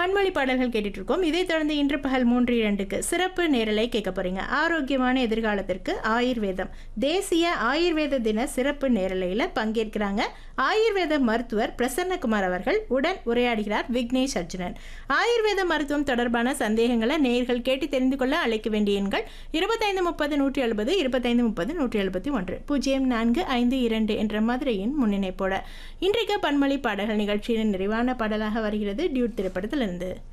பன்மொழி பாடல்கள் கேட்டுட்டு இருக்கோம் இதைத் தொடர்ந்து இன்று பகல் மூன்று இரண்டுக்கு சிறப்பு நேரலை கேட்க போறீங்க ஆரோக்கியமான எதிர்காலத்திற்கு ஆயுர்வேதம் தேசிய ஆயுர்வேத தின சிறப்பு நேரலையில் பங்கேற்கிறாங்க ஆயுர்வேத மருத்துவர் பிரசன்னகுமார் அவர்கள் உடன் உரையாடுகிறார் விக்னேஷ் அர்ஜுனன் ஆயுர்வேத மருத்துவம் தொடர்பான சந்தேகங்களை நேயர்கள் கேட்டு தெரிந்து கொள்ள அழைக்க வேண்டிய எண்கள் இருபத்தைந்து முப்பது நூற்றி எழுபது இருபத்தைந்து முப்பது நூற்றி எழுபத்தி ஒன்று பூஜ்ஜியம் நான்கு ஐந்து இரண்டு என்ற மதுரையின் முன்னிணைப்போட இன்றைக்கு பன்மொழி பாடல்கள் நிகழ்ச்சியின் நிறைவான பாடலாக வருகிறது டியூட் திரைப்படத்திலிருந்து